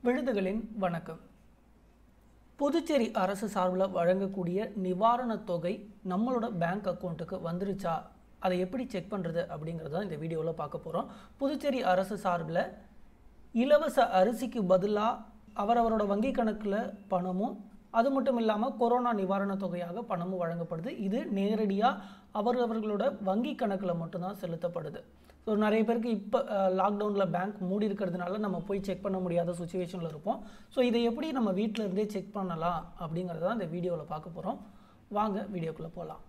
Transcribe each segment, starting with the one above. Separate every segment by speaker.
Speaker 1: விழுதுகளின் வணக்கம் புதுச்சேரி அரசு சார்பில் வழங்கக்கூடிய நிவாரணத் தொகை நம்மளோட பேங்க் அக்கௌண்ட்டுக்கு வந்துருச்சா அதை எப்படி செக் பண்ணுறது அப்படிங்கிறத இந்த வீடியோவில் பார்க்க போகிறோம் புதுச்சேரி அரசு சார்பில் இலவச அரிசிக்கு பதிலாக அவரவரோட வங்கி கணக்கில் பணமும் அது மட்டும் இல்லாமல் கொரோனா நிவாரணத் தொகையாக பணமும் வழங்கப்படுது இது நேரடியாக அவரவர்களோட வங்கி கணக்கில் மட்டும்தான் செலுத்தப்படுது ஸோ நிறைய பேருக்கு இப்போ லாக்டவுனில் பேங்க் மூடி இருக்கிறதுனால நம்ம போய் செக் பண்ண முடியாத சுச்சுவேஷனில் இருப்போம் ஸோ இதை எப்படி நம்ம வீட்டில் இருந்தே செக் பண்ணலாம் அப்படிங்கிறத தான் இந்த வீடியோவில் பார்க்க போகிறோம் வாங்க வீடியோக்குள்ளே போகலாம்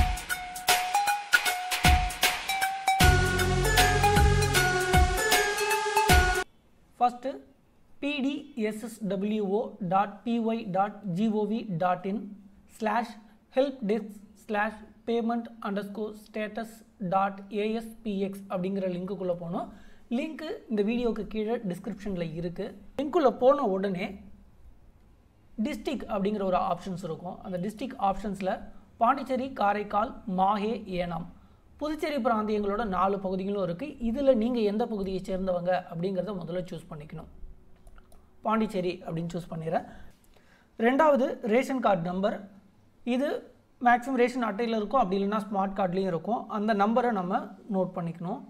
Speaker 1: first pdswo dot P Y dot G O V dot in slash help desk slash payment underscore status dot A S P X அப்படிங்கிற லிங்க்குள்ளே போனோம் லிங்க்கு இந்த வீடியோவுக்கு கீழே டிஸ்கிரிப்ஷனில் இருக்குது லிங்க்குள்ளே போன உடனே டிஸ்ட்ரிக் அப்படிங்கிற ஒரு ஆப்ஷன்ஸ் இருக்கும் அந்த டிஸ்ட்ரிக் ஆப்ஷன்ஸில் பாண்டிச்சேரி காரைக்கால் மாஹே ஏனாம் புதுச்சேரி பிராந்தியங்களோட நாலு பகுதிகளும் இருக்குது இதில் நீங்கள் எந்த பகுதியை சேர்ந்தவங்க அப்படிங்கிறத முதல்ல சூஸ் பண்ணிக்கணும் பாண்டிச்சேரி அப்படின்னு சூஸ் பண்ணிடுறேன் ரெண்டாவது ரேஷன் கார்டு நம்பர் இது மேக்ஸிமம் ரேஷன் அட்டையில் இருக்கும் அப்படி இல்லைன்னா ஸ்மார்ட் கார்ட்லேயும் இருக்கும் அந்த நம்பரை நம்ம நோட் பண்ணிக்கணும்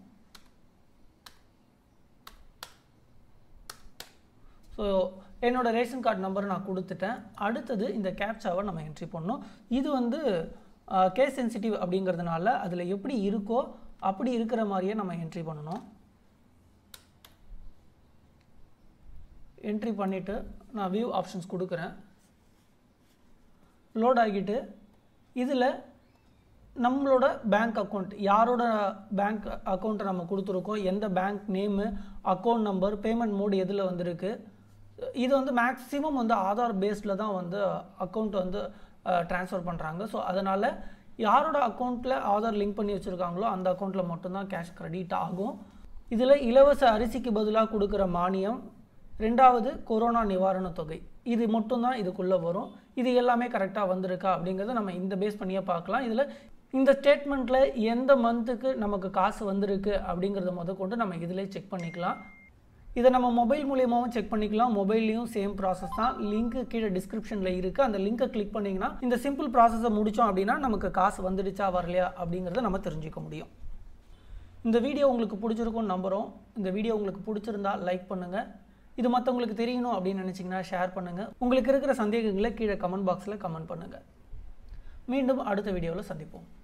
Speaker 1: ஸோ என்னோடய ரேஷன் கார்டு நம்பரை நான் கொடுத்துட்டேன் அடுத்தது இந்த கேப்சாவை நம்ம என்ட்ரி பண்ணணும் இது வந்து கேஸ் சென்சிட்டிவ் அப்படிங்கிறதுனால அதில் எப்படி இருக்கோ அப்படி இருக்கிற மாதிரியே நம்ம என்ட்ரி பண்ணணும் என்ட்ரி பண்ணிவிட்டு நான் வியூ ஆப்ஷன்ஸ் கொடுக்குறேன் லோட் ஆகிட்டு இதில் நம்மளோட பேங்க் அக்கௌண்ட் யாரோட பேங்க் அக்கௌண்ட்டை நம்ம கொடுத்துருக்கோம் எந்த bank name account number payment mode எதில் வந்திருக்கு இது வந்து மேக்ஸிமம் வந்து ஆதார் பேஸில் தான் வந்து அக்கௌண்ட் வந்து ட்ரான்ஸ்ஃபர் பண்ணுறாங்க ஸோ அதனால் யாரோட அக்கௌண்ட்டில் ஆதார் லிங்க் பண்ணி வச்சுருக்காங்களோ அந்த அக்கௌண்ட்டில் மட்டும்தான் கேஷ் கிரெடிட் ஆகும் இதில் இலவச அரிசிக்கு பதிலாக கொடுக்குற மானியம் ரெண்டாவது கொரோனா நிவாரணத் தொகை இது மட்டும்தான் இதுக்குள்ளே வரும் இது எல்லாமே கரெக்டாக வந்திருக்கா அப்படிங்கிறத நம்ம இந்த பேஸ் பண்ணியே பார்க்கலாம் இதில் இந்த ஸ்டேட்மெண்ட்டில் எந்த மந்த்துக்கு நமக்கு காசு வந்திருக்கு அப்படிங்கிறத முத கொண்டு நம்ம இதிலே செக் பண்ணிக்கலாம் இதை நம்ம மொபைல் மூலியமாகவும் செக் பண்ணிக்கலாம் மொபைல்லையும் சேம் ப்ராசஸ் தான் லிங்க்கு கீழே டிஸ்கிரிப்ஷனில் இருக்குது அந்த லிங்க்கை கிளிக் பண்ணிங்கன்னா இந்த சிம்பிள் ப்ராசஸை முடித்தோம் அப்படின்னா நமக்கு காசு வந்துடுச்சா வரலையா அப்படிங்கிறத நம்ம தெரிஞ்சுக்க முடியும் இந்த வீடியோ உங்களுக்கு பிடிச்சிருக்கும்னு நம்புகிறோம் இந்த வீடியோ உங்களுக்கு பிடிச்சிருந்தா லைக் பண்ணுங்கள் இது மற்றவங்களுக்கு தெரியணும் அப்படின்னு நினச்சிங்கன்னா ஷேர் பண்ணுங்கள் உங்களுக்கு இருக்கிற சந்தேகங்களை கீழே கமெண்ட் பாக்ஸில் கமெண்ட் பண்ணுங்கள் மீண்டும் அடுத்த வீடியோவில் சந்திப்போம்